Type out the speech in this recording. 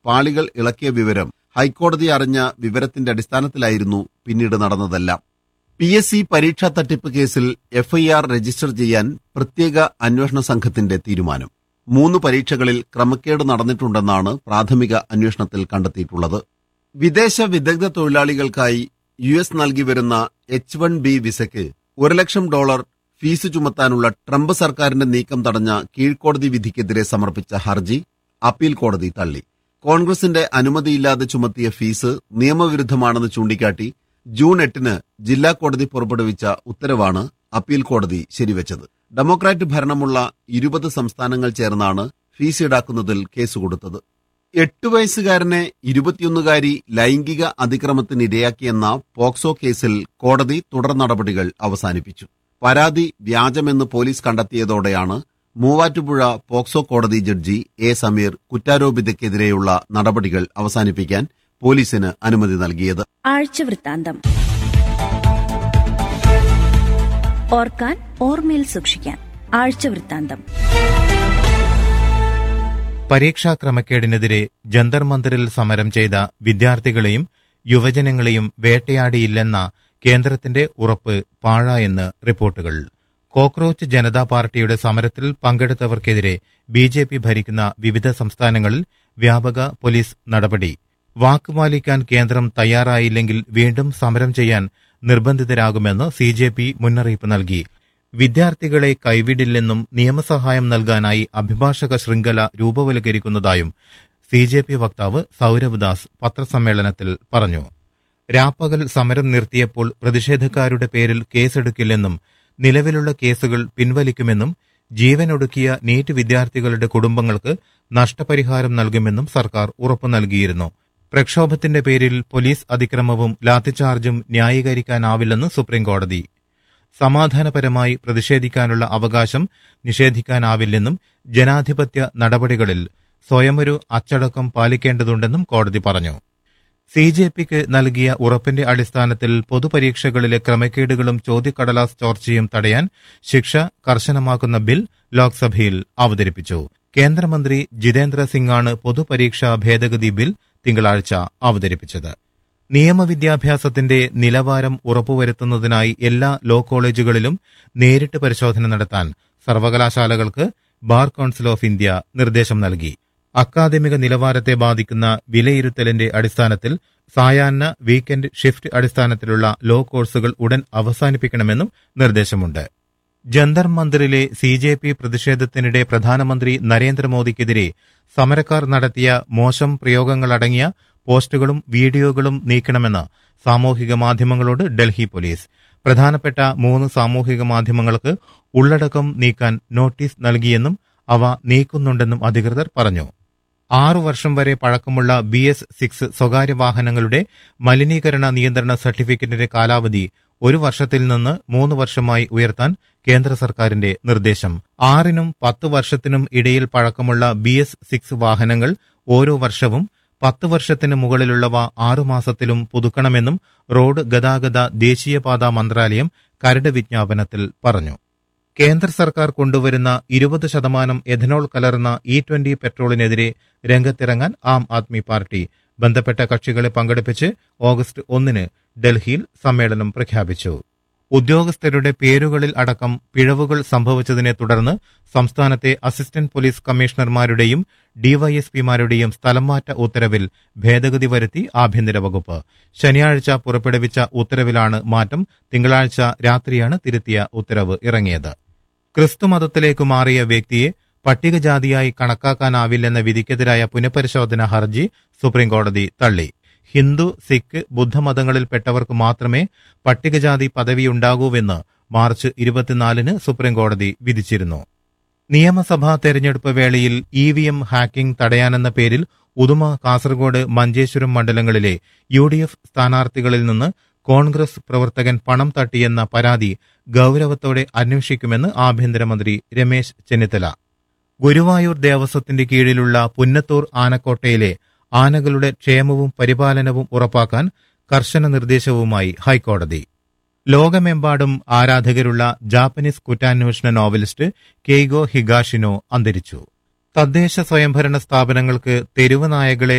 പാളികൾ ഇളക്കിയ വിവരം ഹൈക്കോടതി അറിഞ്ഞ വിവരത്തിന്റെ അടിസ്ഥാനത്തിലായിരുന്നു പിന്നീട് നടന്നതെല്ലാം പി എസ് സി പരീക്ഷാ തട്ടിപ്പ് കേസിൽ എഫ്ഐആർ രജിസ്റ്റർ ചെയ്യാൻ പ്രത്യേക അന്വേഷണ സംഘത്തിന്റെ തീരുമാനം മൂന്ന് പരീക്ഷകളിൽ ക്രമക്കേട് നടന്നിട്ടുണ്ടെന്നാണ് പ്രാഥമിക അന്വേഷണത്തിൽ കണ്ടെത്തിയിട്ടുള്ളത് വിദേശ വിദഗ്ധ തൊഴിലാളികൾക്കായി യു എസ് നൽകി വരുന്ന എച്ച് വൺ ബി വിസയ്ക്ക് ഒരു ലക്ഷം ഡോളർ ഫീസ് ചുമത്താനുള്ള ട്രംപ് സർക്കാരിന്റെ നീക്കം തടഞ്ഞ കീഴ്ക്കോടതി വിധിക്കെതിരെ സമർപ്പിച്ച ഹർജി അപ്പീൽ കോടതി തള്ളി കോൺഗ്രസിന്റെ അനുമതിയില്ലാതെ ചുമത്തിയ ഫീസ് നിയമവിരുദ്ധമാണെന്ന് ചൂണ്ടിക്കാട്ടി ജൂൺ എട്ടിന് ജില്ലാ കോടതി പുറപ്പെടുവിച്ച ഉത്തരവാണ് അപ്പീൽ കോടതി ശരിവച്ചത് ഡെമോക്രാറ്റ് ഭരണമുള്ള ഇരുപത് സംസ്ഥാനങ്ങൾ ചേർന്നാണ് ഫീസ് ഈടാക്കുന്നതിൽ കേസ് കൊടുത്തത് എട്ട് വയസ്സുകാരനെ ഇരുപത്തിയൊന്നുകാരി ലൈംഗിക അതിക്രമത്തിനിരയാക്കിയെന്ന പോക്സോ കേസിൽ കോടതി തുടർ നടപടികൾ അവസാനിപ്പിച്ചു പരാതി വ്യാജമെന്ന് പോലീസ് കണ്ടെത്തിയതോടെയാണ് മൂവാറ്റുപുഴ പോക്സോ കോടതി ജഡ്ജി എ സമീർ കുറ്റാരോപിതയ്ക്കെതിരെയുള്ള നടപടികൾ അവസാനിപ്പിക്കാൻ പോലീസിന് അനുമതി നൽകിയത് ആഴ്ചവൃത്താന്തം ഓർക്കാൻ ഓർമ്മയിൽ സൂക്ഷിക്കാൻ ആഴ്ചവൃത്താന്തം പരീക്ഷാ ക്രമക്കേടിനെതിരെ ജന്തർ മന്ദിറിൽ സമരം ചെയ്ത വിദ്യാർത്ഥികളെയും യുവജനങ്ങളെയും വേട്ടയാടിയില്ലെന്ന കേന്ദ്രത്തിന്റെ ഉറപ്പ് പാഴായെന്ന് റിപ്പോർട്ടുകൾ കോക്രോച്ച് ജനതാ പാർട്ടിയുടെ സമരത്തിൽ പങ്കെടുത്തവർക്കെതിരെ ബി ജെ പി ഭരിക്കുന്ന വിവിധ സംസ്ഥാനങ്ങളിൽ വ്യാപക പോലീസ് നടപടി വാക്കുപാലിക്കാൻ കേന്ദ്രം തയ്യാറായില്ലെങ്കിൽ വീണ്ടും സമരം ചെയ്യാൻ നിർബന്ധിതരാകുമെന്ന് സി ജെ പി മുന്നറിയിപ്പ് നൽകി വിദ്യാർത്ഥികളെ കൈവിടില്ലെന്നും നിയമസഹായം നൽകാനായി അഭിഭാഷക ശൃംഖല രൂപവൽക്കരിക്കുന്നതായും സി ജെ പി വക്താവ് സൗരവ് ദാസ് പത്രസമ്മേളനത്തിൽ പറഞ്ഞു രാപ്പകൽ സമരം നിർത്തിയപ്പോൾ പ്രതിഷേധക്കാരുടെ പേരിൽ കേസെടുക്കില്ലെന്നും നിലവിലുള്ള കേസുകൾ പിൻവലിക്കുമെന്നും ജീവനൊടുക്കിയ നീറ്റ് വിദ്യാർത്ഥികളുടെ കുടുംബങ്ങൾക്ക് നഷ്ടപരിഹാരം നൽകുമെന്നും സർക്കാർ ഉറപ്പു നൽകിയിരുന്നു പ്രക്ഷോഭത്തിന്റെ പേരിൽ പോലീസ് അതിക്രമവും ലാത്തിചാർജും ന്യായീകരിക്കാനാവില്ലെന്ന് സുപ്രീംകോടതി സമാധാനപരമായി പ്രതിഷേധിക്കാനുള്ള അവകാശം നിഷേധിക്കാനാവില്ലെന്നും ജനാധിപത്യ നടപടികളിൽ സ്വയമൊരു അച്ചടക്കം പാലിക്കേണ്ടതുണ്ടെന്നും കോടതി പറഞ്ഞു സി ജെ പിക്ക് നൽകിയ ഉറപ്പിന്റെ അടിസ്ഥാനത്തിൽ പൊതുപരീക്ഷകളിലെ ക്രമക്കേടുകളും ചോദ്യക്കടലാസ് ചോർച്ചയും തടയാൻ ശിക്ഷ കർശനമാക്കുന്ന ബിൽ ലോക്സഭയിൽ അവതരിപ്പിച്ചു കേന്ദ്രമന്ത്രി ജിതേന്ദ്ര സിംഗാണ് പൊതുപരീക്ഷാ ഭേദഗതി ബിൽ തിങ്കളാഴ്ച അവതരിപ്പിച്ചത് നിയമവിദ്യാഭ്യാസത്തിന്റെ നിലവാരം ഉറപ്പുവരുത്തുന്നതിനായി എല്ലാ ലോ കോളേജുകളിലും നേരിട്ട് പരിശോധന നടത്താൻ സർവകലാശാലകൾക്ക് ബാർ കൌൺസിൽ ഓഫ് ഇന്ത്യ നിർദ്ദേശം നൽകി അക്കാദമിക നിലവാരത്തെ ബാധിക്കുന്ന വിലയിരുത്തലിന്റെ അടിസ്ഥാനത്തിൽ സായാഹ്ന വീക്കെൻഡ് ഷിഫ്റ്റ് അടിസ്ഥാനത്തിലുള്ള ലോ കോഴ്സുകൾ ഉടൻ അവസാനിപ്പിക്കണമെന്നും നിർദ്ദേശമുണ്ട് ജന്തർ മന്ദിറിലെ സി ജെ പി പ്രതിഷേധത്തിനിടെ പ്രധാനമന്ത്രി നരേന്ദ്രമോദിക്കെതിരെ സമരക്കാർ നടത്തിയ മോശം പ്രയോഗങ്ങളടങ്ങിയ പോസ്റ്റുകളും വീഡിയോകളും നീക്കണമെന്ന് സാമൂഹിക മാധ്യമങ്ങളോട് ഡൽഹി പോലീസ് പ്രധാനപ്പെട്ട മൂന്ന് സാമൂഹിക മാധ്യമങ്ങൾക്ക് ഉള്ളടക്കം നീക്കാൻ നോട്ടീസ് നൽകിയെന്നും അവ നീക്കുന്നുണ്ടെന്നും അധികൃതർ പറഞ്ഞു ആറു വർഷം വരെ പഴക്കമുള്ള ബി എസ് സിക്സ് സ്വകാര്യ വാഹനങ്ങളുടെ മലിനീകരണ നിയന്ത്രണ സർട്ടിഫിക്കറ്റിന്റെ കാലാവധി ഒരു വർഷത്തിൽ നിന്ന് മൂന്ന് വർഷമായി ഉയർത്താൻ കേന്ദ്ര സർക്കാരിന്റെ നിർദ്ദേശം ആറിനും പത്ത് വർഷത്തിനും ഇടയിൽ പഴക്കമുള്ള ബി എസ് സിക്സ് വാഹനങ്ങൾ ഓരോ വർഷവും പത്ത് വർഷത്തിന് മുകളിലുള്ളവ ആറുമാസത്തിലും പുതുക്കണമെന്നും റോഡ് ഗതാഗത ദേശീയപാത മന്ത്രാലയം കരട് വിജ്ഞാപനത്തിൽ പറഞ്ഞു കേന്ദ്ര സർക്കാർ കൊണ്ടുവരുന്ന ഇരുപത് ശതമാനം എഥനോൾ കലർന്ന ഇ ട്വന്റി പെട്രോളിനെതിരെ രംഗത്തിറങ്ങാൻ ആം ആദ്മി പാർട്ടി ബന്ധപ്പെട്ട കക്ഷികളെ പങ്കെടുപ്പിച്ച് ഓഗസ്റ്റ് ഒന്നിന് ഡൽഹിയിൽ സമ്മേളനം പ്രഖ്യാപിച്ചു ഉദ്യോഗസ്ഥരുടെ പേരുകളിൽ അടക്കം പിഴവുകൾ സംഭവിച്ചതിനെ തുടർന്ന് സംസ്ഥാനത്തെ അസിസ്റ്റന്റ് പോലീസ് കമ്മീഷണർമാരുടെയും ഡിവൈഎസ്പിമാരുടെയും സ്ഥലംമാറ്റ ഉത്തരവിൽ ഭേദഗതി വരുത്തി ആഭ്യന്തര വകുപ്പ് ശനിയാഴ്ച പുറപ്പെടുവിച്ച ഉത്തരവിലാണ് മാറ്റം തിങ്കളാഴ്ച രാത്രിയാണ് തിരുത്തിയ ഉത്തരവ് ഇറങ്ങിയത് ക്രിസ്തുമതത്തിലേക്ക് മാറിയ വ്യക്തിയെ പട്ടികജാതിയായി കണക്കാക്കാനാവില്ലെന്ന വിധിക്കെതിരായ പുനഃപരിശോധന ഹർജി സുപ്രീംകോടതി തള്ളി ഹിന്ദു സിഖ് ബുദ്ധമതങ്ങളിൽപ്പെട്ടവർക്ക് മാത്രമേ പട്ടികജാതി പദവിയുണ്ടാകൂവെന്ന് മാർച്ച് ഇരുപത്തിനാലിന് സുപ്രീംകോടതി വിധിച്ചിരുന്നു നിയമസഭാ തെരഞ്ഞെടുപ്പ് വേളയിൽ ഇ വി എം ഹാക്കിംഗ് തടയാനെന്ന പേരിൽ ഉദുമ കാസർഗോഡ് മഞ്ചേശ്വരം മണ്ഡലങ്ങളിലെ യു ഡി എഫ് സ്ഥാനാർത്ഥികളിൽ നിന്ന് കോൺഗ്രസ് പ്രവർത്തകൻ പണം തട്ടിയെന്ന പരാതി ഗൌരവത്തോടെ അന്വേഷിക്കുമെന്ന് ആഭ്യന്തരമന്ത്രി രമേശ് ചെന്നിത്തല ഗുരുവായൂർ ദേവസ്വത്തിന്റെ കീഴിലുള്ള പുന്നത്തൂർ ആനക്കോട്ടയിലെ ആനകളുടെ ക്ഷേമവും പരിപാലനവും ഉറപ്പാക്കാൻ കർശന നിർദ്ദേശവുമായി ഹൈക്കോടതി ലോകമെമ്പാടും ആരാധകരുള്ള ജാപ്പനീസ് കുറ്റാന്വേഷണ നോവലിസ്റ്റ് കെയ്ഗോ ഹിഗാഷിനോ അന്തരിച്ചു തദ്ദേശ സ്വയംഭരണ സ്ഥാപനങ്ങൾക്ക് തെരുവ് നായകളെ